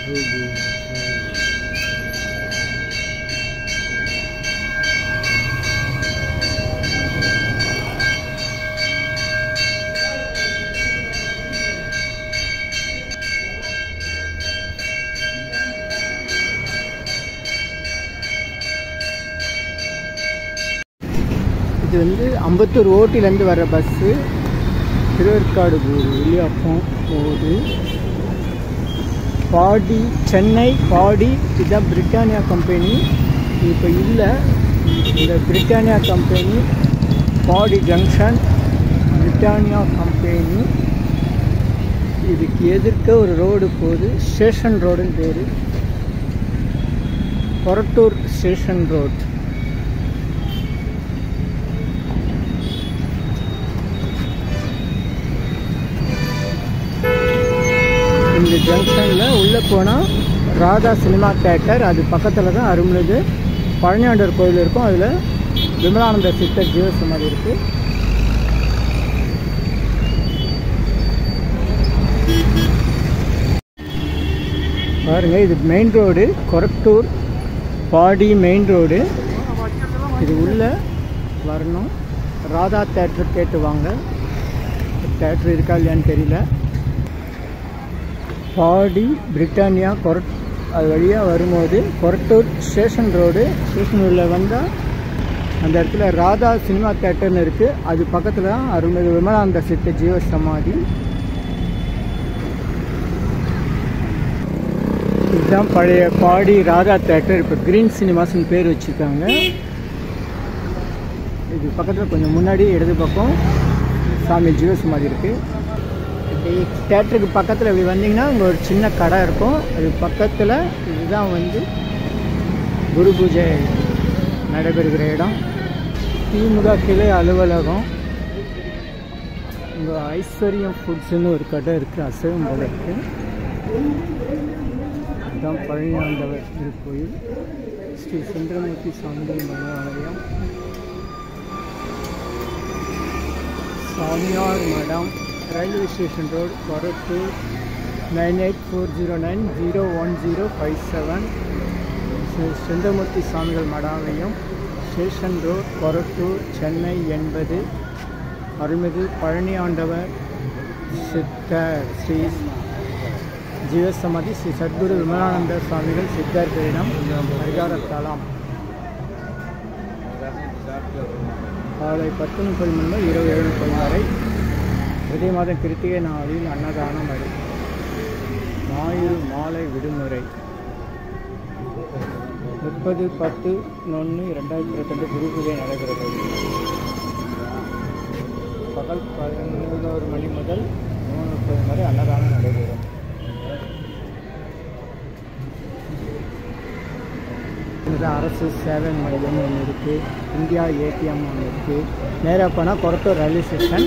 இது வந்து அம்பத்தூர் ஓட்டிலேருந்து வர பஸ்ஸு திருவேற்காடு போகுது வெளியாப்பம் போகுது பாடி சென்னை பாடி இதுதான் பிரிட்டானியா கம்பெனி இப்போ இல்லை இந்த Britannia company Padi junction Britannia company இதுக்கு எதிர்க்க ஒரு ரோடு போகுது ஸ்டேஷன் ரோடுன்னு பேர் கொரட்டூர் ஸ்டேஷன் ரோட் இந்த ஜங்ஷனில் உள்ளே போனால் ராதா சினிமா தேட்டர் அது பக்கத்தில் தான் அருள்மிகு பழனியாண்டவர் கோயில் இருக்கும் அதில் விமலானந்த சித்தர் ஜீவசமாதி இருக்குது பாருங்க இது main road Korattur Padi main road இது உள்ள வரணும் ராதா தேட்டர் கேட்டு வாங்க தேட்டர் இருக்கா இல்லையான்னு தெரியல பாடி பிரிட்டானியா கொரட் அது வழியாக வரும்போது கொரட்டூர் ஸ்டேஷன் ரோடு ஸ்டேஷன் உள்ள வந்தால் அந்த இடத்துல ராதா சினிமா தேட்டர்னு இருக்குது அது பக்கத்தில் தான் அருள்மிகு விமலானந்த சித்த ஜீவ சமாதி இதுதான் பழைய பாடி ராதா தேட்டர் இப்போ கிரீன் சினிமாஸ்னு பேர் வச்சுருக்காங்க இது பக்கத்தில் கொஞ்சம் முன்னாடி இடது பக்கம் சாமி ஜீவசமாதி இருக்குது இப்படி தேட்டருக்கு பக்கத்தில் இப்படி வந்தீங்கன்னா அங்கே ஒரு சின்ன கடை இருக்கும் அது பக்கத்தில் இதுதான் வந்து குரு பூஜை நடைபெறுகிற இடம் திமுக கிளை அலுவலகம் இங்கே ஐஸ்வர்யம் ஃபுட்ஸ்னு ஒரு கடை இருக்குது அசைவம் போல இருக்குது இதுதான் பழனியாண்டவர் திருக்கோயில் ஸ்ரீ சுந்தரமூர்த்தி சாமி மன ஆலயம் சாமியார் மடம் railway station road Korattur nine eight four zero nine zero one zero five seven Sundaramurthy சாமிகள் மடாலயம் ஸ்டேஷன் ரோட் கொரட்டூர் சென்னை எண்பது அருள்மிகு பழனி ஆண்டவர் சித்தர் ஸ்ரீ ஜீவசமாதி ஸ்ரீ சத்குரு விமலானந்த சுவாமிகள் சித்தர்களிடம் பரிகாரத்தலாம் காலை பத்து முப்பது மணி முதல் இரவு ஏழு முப்பது வரை இதே மாதம் கிருத்திகை நாளில் அன்னதானம் வரும் ஞாயிறு மாலை விடுமுறை முப்பது பத்து ஒன்று ரெண்டாயிரத்தி இருபத்தெண்டு குரு பூஜை நடைபெறுகிறது பகல் பதினோரு மணி முதல் மூணு முப்பது வரை அன்னதானம் நடைபெறும் இதுதான் அரசு சேவை மையம் ஒன்று இருக்குது இந்தியா ஏடிஎம் ஒன்று இருக்குது நேராக போனால் கொரட்டூர் ரயில்வே ஸ்டேஷன்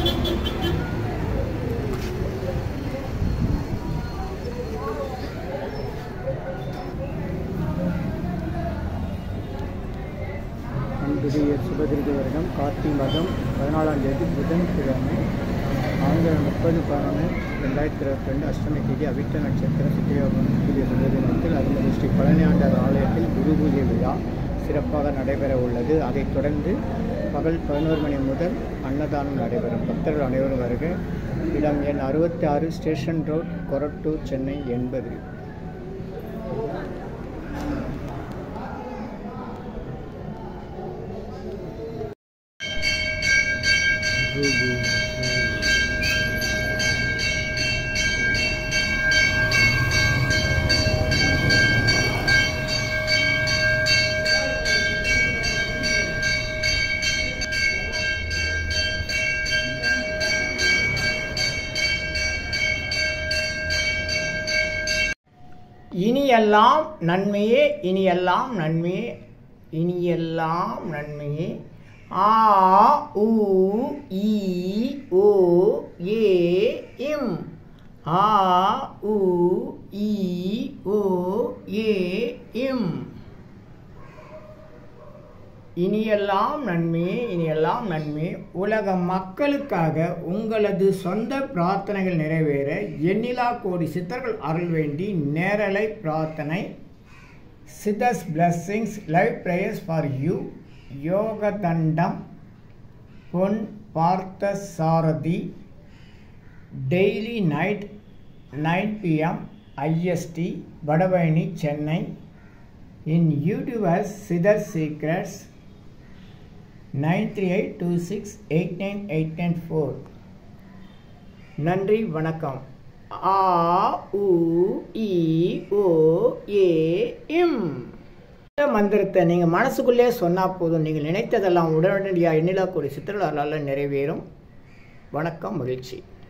அன்புடைய சுபதிருதி வருடம் கார்த்திகை மாதம் பதினாலாம் தேதி புதன்கிழமை ஆங்கிலம் முப்பது பதினொன்று ரெண்டாயிரத்தி இருபத்தி ரெண்டு அஷ்டமி தேதி அவிட்ட நட்சத்திரம் சுத்தியோகம் புதிய சுபதினத்தில் அருள்மிகு ஸ்ரீ பழனியாண்டர் ஆலயத்தில் குரு பூஜை விழா சிறப்பாக நடைபெற உள்ளது அதைத் தொடர்ந்து பகல் பதினோரு மணி முதல் அன்னதானம் நடைபெறும் பக்தர்கள் அனைவரும் வருக இடம் எண் அறுபத்தி ஆறு ஸ்டேஷன் ரோட் கொரட்டூர் சென்னை எண்பது இனியெல்லாம் நன்மையே இனியெல்லாம் நன்மையே இனியெல்லாம் நன்மையே ஆ உ இ ஓ ஏ இம் ஆ உ இ ஓ ஏ இம் இனியெல்லாம் நன்மையே இனியெல்லாம் நன்மையே உலக மக்களுக்காக உங்களது சொந்த பிரார்த்தனைகள் நிறைவேற எண்ணிலா கோடி சித்தர்கள் அருள் வேண்டி நேரலை பிரார்த்தனை Siddhas blessings live prayers for you யோகதண்டம் Pon Parthasarathy daily night nine PM IST Vadapalani Chennai in YouTubers Siddhar secrets nine three eight two six eight nine eight nine four நன்றி வணக்கம் ஆ உ இ ஓ ஏ இம் இந்த மந்திரத்தை நீங்கள் மனசுக்குள்ளே சொன்னால் போதும் நீங்கள் நினைத்ததெல்லாம் உடனடியாக எண்ணிலா கூடிய சித்திரலால் நிறைவேறும் வணக்கம் மகிழ்ச்சி